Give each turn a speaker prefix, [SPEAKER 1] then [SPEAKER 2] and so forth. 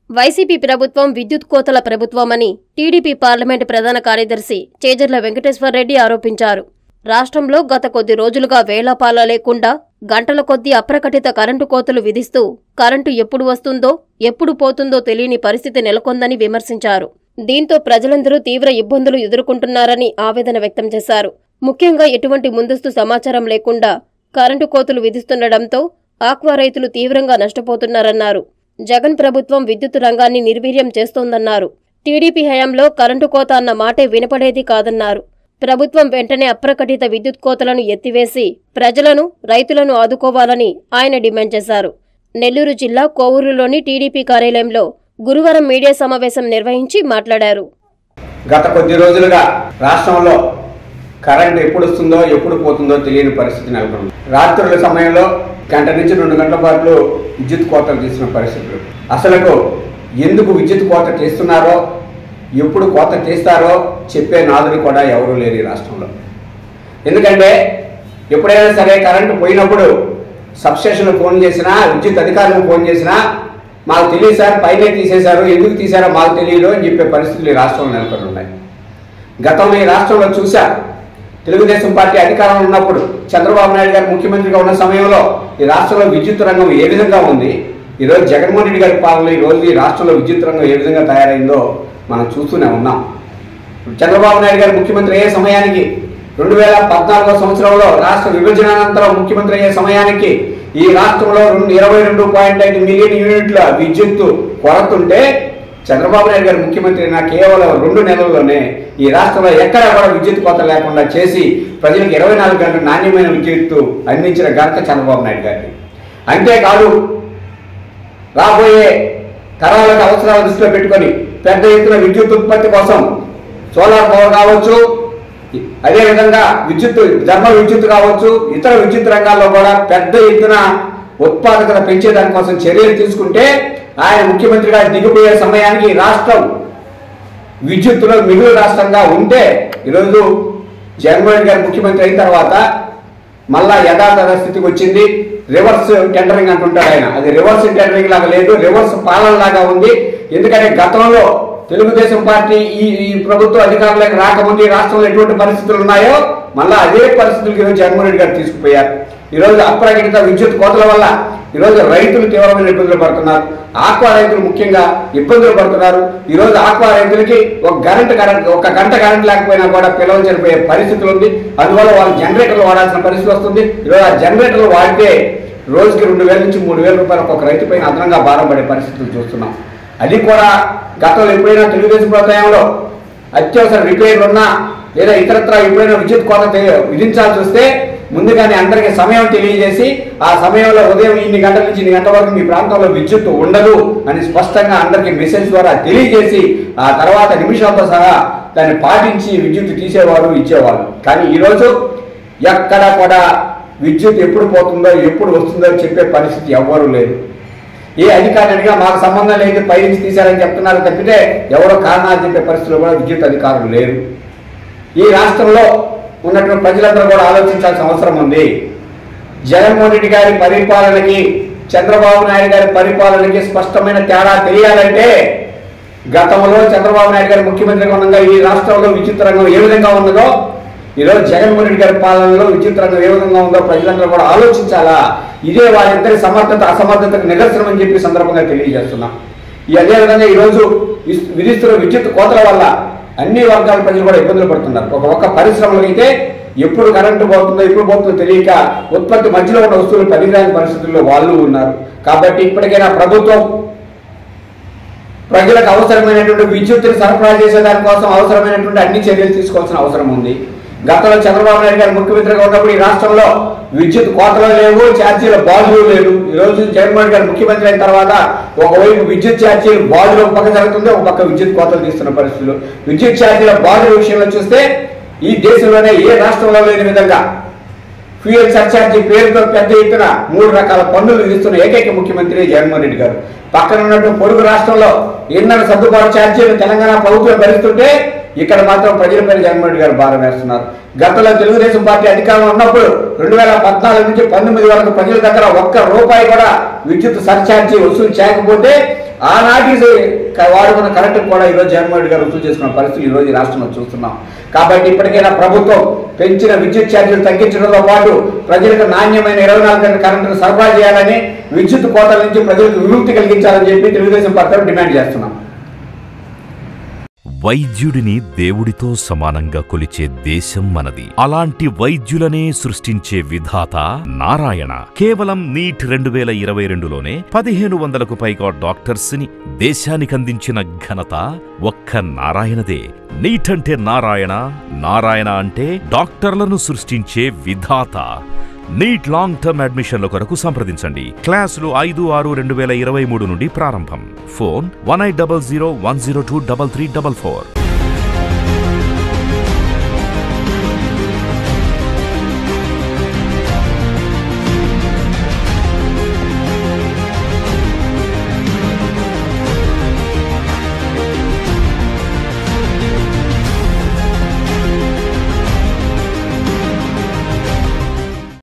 [SPEAKER 1] YCP ప్రభుత్వం విద్యుత్ కోతల ప్రభుత్వమని టీడీపీ పార్లమెంటు ప్రధాన కార్యదర్శి చేజర్ల వెంకటేశ్వరరెడ్డి ఆరోపించారు రాష్ట్రంలో గత కొద్ది రోజులుగా వేలాపాల లేకుండా గంటల కొద్దీ అప్రకటిత కరెంటు కోతలు విధిస్తూ కరెంటు ఎప్పుడు వస్తుందో ఎప్పుడు పోతుందో తెలియని పరిస్థితి నెలకొందని విమర్శించారు దీంతో ప్రజలందరూ తీవ్ర ఇబ్బందులు ఎదుర్కొంటున్నారని ఆవేదన వ్యక్తం చేశారు ముఖ్యంగా ఎటువంటి ముందస్తు సమాచారం లేకుండా కరెంటు కోతలు విధిస్తుండటంతో ఆక్వా రైతులు తీవ్రంగా నష్టపోతున్నారన్నారు జగన్ ప్రభుత్వం విద్యుత్ రంగాన్ని నిర్వీర్యం చేస్తోందన్నారు టీడీపీ హయాంలో కరెంటు కోత అన్న మాటే వినపడేది కాదన్నారు ప్రభుత్వం వెంటనే అప్రకటిత విద్యుత్ కోతలను ఎత్తివేసి ప్రజలను రైతులను ఆదుకోవాలని ఆయన డిమాండ్ చేశారు నెల్లూరు జిల్లా కోవూరులోని టీడీపీ కార్యాలయంలో గురువారం మీడియా సమావేశం నిర్వహించి మాట్లాడారు
[SPEAKER 2] గత కొద్ది రోజులుగా రాష్ట్రంలో కరెంట్ ఎప్పుడు వస్తుందో ఎప్పుడు పోతుందో తెలియని పరిస్థితి నెలకొంది రాత్రుల సమయంలో గంట నుంచి రెండు గంటల పాటు విద్యుత్ కోతలు తీసిన పరిస్థితులు అసలుకు ఎందుకు విద్యుత్ కోత చేస్తున్నారో ఎప్పుడు కోత తీస్తారో చెప్పే నాదులు కూడా ఎవరూ లేరు ఈ రాష్ట్రంలో ఎందుకంటే ఎప్పుడైనా సరే కరెంటు పోయినప్పుడు సబ్స్టేషన్లు ఫోన్ చేసినా విద్యుత్ అధికారులకు ఫోన్ చేసినా మాకు తెలియదు సార్ పైనే తీసేశారు ఎందుకు తీశారో మాకు తెలియదు అని చెప్పే పరిస్థితులు ఈ రాష్ట్రంలో నెలకొని ఉన్నాయి గతంలో ఈ రాష్ట్రంలో చూశా తెలుగుదేశం పార్టీ అధికారంలో ఉన్నప్పుడు చంద్రబాబు నాయుడు గారు ముఖ్యమంత్రిగా ఉన్న సమయంలో ఈ రాష్ట్రంలో విద్యుత్ రంగం ఏ విధంగా ఉంది ఈరోజు జగన్మోహన్ రెడ్డి గారి పాలనలో ఈ రోజు ఈ రాష్ట్రంలో విద్యుత్ రంగం ఏ విధంగా తయారైందో మనం చూస్తూనే ఉన్నాం చంద్రబాబు నాయుడు గారు ముఖ్యమంత్రి అయ్యే సమయానికి రెండు వేల పద్నాలుగో సంవత్సరంలో రాష్ట్ర విభజన అనంతరం ముఖ్యమంత్రి అయ్యే సమయానికి ఈ రాష్ట్రంలో రెండు ఇరవై రెండు పాయింట్ ఐదు మిలియన్ యూనిట్ల విద్యుత్తు కొరతుంటే చంద్రబాబు నాయుడు గారు ముఖ్యమంత్రి అయిన కేవలం రెండు నెలల్లోనే ఈ రాష్ట్రంలో ఎక్కడా కూడా విద్యుత్ కోత లేకుండా చేసి ప్రజలకు ఇరవై నాలుగు గంటల నాణ్యమైన విద్యుత్తు అందించిన ఘనత చంద్రబాబు నాయుడు గారికి అంతేకాదు రాబోయే తరాలకు అవసరాలు దృష్టిలో పెట్టుకొని పెద్ద ఎత్తున విద్యుత్ ఉత్పత్తి కోసం సోలార్ పవర్ కావచ్చు అదేవిధంగా విద్యుత్ ధర్మ విద్యుత్ కావచ్చు ఇతర విద్యుత్ రంగాల్లో కూడా పెద్ద ఎత్తున ఉత్పాదకత పెంచేదాని కోసం చర్యలు తీసుకుంటే ఆయన ముఖ్యమంత్రిగా దిగిపోయే సమయానికి ఈ రాష్ట్రం విద్యుత్తులో మిగులు రాష్ట్రంగా ఉంటే ఈరోజు జగన్మోహన్ రెడ్డి గారు ముఖ్యమంత్రి అయిన తర్వాత మళ్ళా యథాతథ స్థితికి వచ్చింది రివర్స్ టెండరింగ్ అంటుంటాడు ఆయన అది రివర్స్ టెండరింగ్ లాగా లేదు రివర్స్ పాలన లాగా ఉంది ఎందుకంటే గతంలో తెలుగుదేశం పార్టీ ఈ ఈ ప్రభుత్వ అధికారులకు రాకముందు ఈ రాష్ట్రంలో ఎటువంటి పరిస్థితులు ఉన్నాయో మళ్ళా అదే పరిస్థితులకు ఈరోజు జగన్మోహన్ రెడ్డి గారు తీసుకుపోయారు ఈరోజు అప్రకటిత విద్యుత్ కోతల వల్ల ఈరోజు రైతులు తీవ్రమైన ఇబ్బందులు పడుతున్నారు ఆక్వా రైతులు ముఖ్యంగా ఇబ్బందులు పడుతున్నారు ఈరోజు ఆక్వా రైతులకి ఒక గంట కరెంట్ ఒక గంట కరెంట్ లేకపోయినా కూడా పిల్లలు చనిపోయే పరిస్థితులు ఉంది అందువల్ల వాళ్ళు జనరేటర్లు వాడాల్సిన పరిస్థితి వస్తుంది ఈరోజు ఆ జనరేటర్లు వాడితే రోజుకి రెండు వేల నుంచి మూడు వేల రూపాయలు ఒక రైతు పైన అదనంగా భారం పడే పరిస్థితులు చూస్తున్నాం అది కూడా గతంలో ఎప్పుడైనా తెలుగుదేశం ప్రభుత్వంలో అత్యవసర రిపేర్లు ఉన్నా లేదా ఇతరత్ర ఎప్పుడైనా విద్యుత్ కోత తె- విధించాల్సి వస్తే ముందుగానే అందరికీ సమయం తెలియజేసి ఆ సమయంలో ఉదయం ఇన్ని గంటల నుంచి ఇన్ని గంటల వరకు మీ ప్రాంతంలో విద్యుత్ ఉండదు అని స్పష్టంగా అందరికీ మెసేజ్ ద్వారా తెలియజేసి ఆ తర్వాత నిమిషాలతో సహా దాన్ని పాటించి విద్యుత్ తీసేవారు ఇచ్చేవారు కానీ ఈరోజు ఎక్కడ కూడా విద్యుత్ ఎప్పుడు పోతుందో ఎప్పుడు వస్తుందో చెప్పే పరిస్థితి ఎవ్వరూ లేదు ఏ అధికారి అడిగా మాకు సంబంధం లేదు పై నుంచి తీశారని చెప్తున్నారు తప్పితే ఎవరో కారణాలు చెప్పే పరిస్థితుల్లో కూడా విద్యుత్ అధికారులు లేరు ఈ రాష్ట్రంలో ఉన్నటువంటి ప్రజలందరూ కూడా ఆలోచించాల్సిన అవసరం ఉంది జగన్మోహన్ రెడ్డి గారి పరిపాలనకి చంద్రబాబు నాయుడు గారి పరిపాలనకి స్పష్టమైన తేడా తెలియాలంటే గతంలో చంద్రబాబు నాయుడు గారు ముఖ్యమంత్రిగా ఉండగా ఈ రాష్ట్రంలో విద్యుత్ రంగం ఏ విధంగా ఉన్నదో ఈరోజు జగన్మోహన్ రెడ్డి గారి పాలనలో విద్యుత్ రంగం ఏ విధంగా ఉందో ప్రజలందరూ కూడా ఆలోచించాలా ఇదే వారిద్దరి సమర్థత అసమర్థతకు నిదర్శనం అని చెప్పి సందర్భంగా తెలియజేస్తున్నాం ఈ అదేవిధంగా ఈరోజు ఇస్- విధిస్తున్న విద్యుత్ కోతల వల్ల అన్ని వర్గాల ప్రజలు కూడా ఇబ్బందులు పడుతున్నారు ఒక ఒక్క పరిశ్రమలు అయితే ఎప్పుడు కరెంటు పోతుందో ఎప్పుడు పోతుందో తెలియక ఉత్పత్తి మధ్యలో ఉన్న వస్తువులు పనికిరాని పరిస్థితుల్లో వాళ్ళు ఉన్నారు కాబట్టి ఇప్పటికైనా ప్రభుత్వం ప్రజలకు అవసరమైనటువంటి విద్యుత్తుని సరఫరా చేసే దానికోసం అవసరమైనటువంటి అన్ని చర్యలు తీసుకోవాల్సిన అవసరం ఉంది గతంలో చంద్రబాబు నాయుడు గారు ముఖ్యమంత్రిగా ఉన్నప్పుడు ఈ రాష్ట్రంలో విద్యుత్ కోతలు లేవు ఛార్జీల బాధలు లేదు ఈ రోజు జగన్మోహన్ గారు ముఖ్యమంత్రి అయిన తర్వాత ఒకవైపు విద్యుత్ ఛార్జీలు బాధలు ఒక పక్క జరుగుతుంది ఒక పక్క విద్యుత్ కోతలు తీస్తున్న పరిస్థితులు విద్యుత్ ఛార్జీల బాధల విషయంలో చూస్తే ఈ దేశంలోనే ఏ రాష్ట్రంలో లేని విధంగా ఫ్యూయల్ సర్చార్జీ పేరుతో పెద్ద ఎత్తున మూడు రకాల పన్నులు విధిస్తున్న ఏకైక ముఖ్యమంత్రి జగన్మోహన్ రెడ్డి గారు పక్కన ఉన్నట్టు పొరుగు రాష్ట్రంలో ఇంధన సర్దుబాటు ఛార్జీలు తెలంగాణ ప్రభుత్వం భరిస్తుంటే ఇక్కడ మాత్రం ప్రజలపై జగన్మోహన్ రెడ్డి గారు భారం వేస్తున్నారు గతంలో తెలుగుదేశం పార్టీ అధికారంలో ఉన్నప్పుడు రెండు వేల పద్నాలుగు నుంచి పంతొమ్మిది వరకు ప్రజల దగ్గర ఒక్క రూపాయి కూడా విద్యుత్ సర్ఛార్జీ వసూలు చేయకపోతే ఆనాటి వాడుకున్న కరెంట్ కూడా ఈరోజు జగన్మోహన్ రెడ్డి గారు వసూలు చేసుకున్న పరిస్థితులు ఈరోజు ఈ రాష్ట్రంలో చూస్తున్నాం కాబట్టి ఇప్పటికైనా ప్రభుత్వం పెంచిన విద్యుత్ ఛార్జీలు తగ్గించడంతో పాటు ప్రజలకు నాణ్యమైన ఇరవై నాలుగు గంటల కరెంటును సరఫరా చేయాలని విద్యుత్ కోతల నుంచి ప్రజలకు విముక్తి కలిగించాలని చెప్పి తెలుగుదేశం పార్టీ డిమాండ్ చేస్తున్నాం
[SPEAKER 3] వైద్యుడిని దేవుడితో సమానంగా కొలిచే దేశం మనది అలాంటి వైద్యులనే సృష్టించే విధాత నారాయణ కేవలం నీట్ రెండు వేల ఇరవై రెండులోనే పదిహేను వందలకు పైగా డాక్టర్స్ ని దేశానికందించిన ఘనత ఒక్క నారాయణదే నీట్ అంటే నారాయణ నారాయణ అంటే డాక్టర్లను సృష్టించే విధాత నీట్ లాంగ్ టర్మ్ అడ్మిషన్ల కొరకు సంప్రదించండి క్లాసులు ఐదు ఆరు రెండు వేల ఇరవై మూడు నుండి ప్రారంభం phone one eight double zero one zero two double three double four